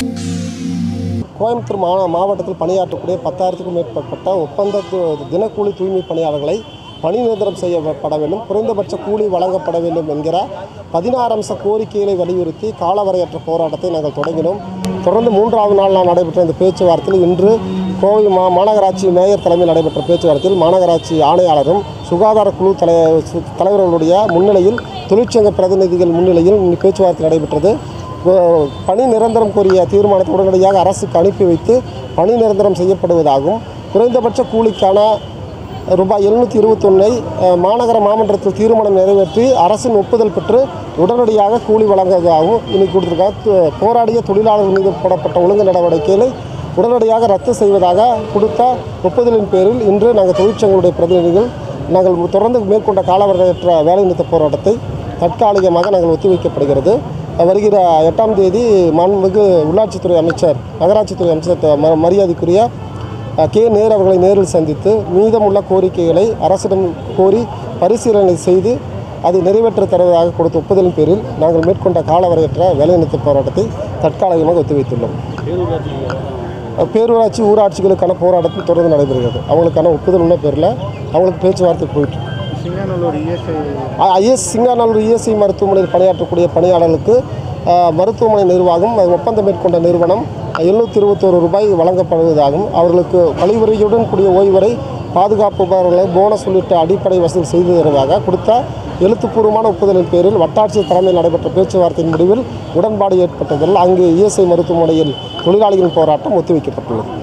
கோயம்புத்தூர் மா மாவட்டத்தில் பணியாற்றக்கூடிய பத்தாயிரத்துக்கும் மேற்பட்ட ஒப்பந்த து- தினக்கூலி தூய்மை பணியாளர்களை பணி நிரந்தரம் செய்யப்பட வேண்டும் குறைந்தபட்ச கூலி வழங்கப்பட வேண்டும் என்கிற பதினாறு அம்ச கோரிக்கைகளை வலியுறுத்தி காலவரையற்ற போராட்டத்தை நாங்கள் தொடங்கினோம் தொடர்ந்து மூன்றாவது நாள் நான் நடைபெற்ற இந்த பேச்சுவார்த்தையில் இன்று கோவை மா மாநகராட்சி மேயர் தலைமையில் நடைபெற்ற பேச்சுவார்த்தையில் மாநகராட்சி ஆணையாளரும் சுகாதார குழு தலை சு- தலைவர்களுடைய முன்னிலையில் தொழிற்சங்க பிரதிநிதிகள் முன்னிலையில் இந்த பேச்சுவார்த்தை நடைபெற்றது கோ- பணி நிரந்தரம் கோரிய தீர்மானத்தை உடனடியாக அரசுக்கு அனுப்பி வைத்து பணி நிரந்தரம் செய்யப்படுவதாகவும் குறைந்தபட்ச கூலிக்கான ரூபாய் எழுநூற்றி இருபத்தொன்னை மாநகர மாமன்றத்தில் தீர்மானம் நிறைவேற்றி அரசின் ஒப்புதல் பெற்று உடனடியாக கூலி வழங்குவதாகவும் இன்னைக்கு கொடுத்துருக்காங்க து- போராடிய தொழிலாளர்கள் மீது போடப்பட்ட ஒழுங்கு நடவடிக்கைகளை உடனடியாக ரத்து செய்வதாக கொடுத்த ஒப்புதலின் பேரில் இன்று நாங்கள் தொழிற்சங்களுடைய பிரதிநிதிகள் நாங்கள் தொடர்ந்து மேற்கொண்ட காலவரையற்ற வேலைநிறுத்த போராட்டத்தை தற்காலிகமாக நாங்கள் ஒத்திவைக்கப்படுகிறது வருகிற எட்டாம் தேதி மாண்புமிகு உள்ளாட்சித்துறை அமைச்சர் நகராட்சித்துறை அமைச்சர் த- ம- மரியாதைக்குரிய அஹ், கே நேரு அவர்களை நேரில் சந்தித்து மீதமுள்ள கோரிக்கைகளை அரசிடம் கோரி பரிசீலனை செய்து அது நிறைவேற்ற தருவதாக கொடுத்த ஒப்புதலின் பேரில் நாங்கள் மேற்கொண்ட காலவரையற்ற வேலைநிறுத்த போராட்டத்தை தற்காலிகமாக ஒத்திவைத்துள்ளோம் அஹ், பேரூராட்சி ஊராட்சிகளுக்கான போராட்டத்தில் தொடர்ந்து நடைபெறுகிறது அவங்களுக்கான ஒப்புதல் உள்ள பேரில் அவங்களுக்கு பேச்சுவார்த்தை போயிட்டு சிங்கானல்லூர் இஎஸ்ஐ ஐஎஸ் சிங்காநல்லூர் இஎஸ்ஐ மருத்துவமனையில் பணியாற்றக்கூடிய பணியாளர்களுக்கு அஹ், மருத்துவமனை நிர்வாகம் அது ஒப்பந்தம் மேற்கொண்ட நிறுவனம் எழுநூற்றி இருபத்தோரு ரூபாய் வழங்கப்படுவதாகவும் அவர்களுக்கு கழிவுறையுடன் கூடிய ஓய்வறை பாதுகாப்பு உபகரணங்களை போனஸ் உள்ளிட்ட அடிப்படை வசதி செய்து தருவதாக கொடுத்த எழுத்துப்பூர்வமான ஒப்புதலின் பேரில் வட்டாட்சியர் தலைமையில் நடைபெற்ற பேச்சுவார்த்தையின் முடிவில் உடன்பாடு ஏற்பட்டதில் அங்கு இஎஸ்ஐ மருத்துவமனையில் தொழிலாளிகளின் போராட்டம் ஒத்திவைக்கப்பட்டுள்ளது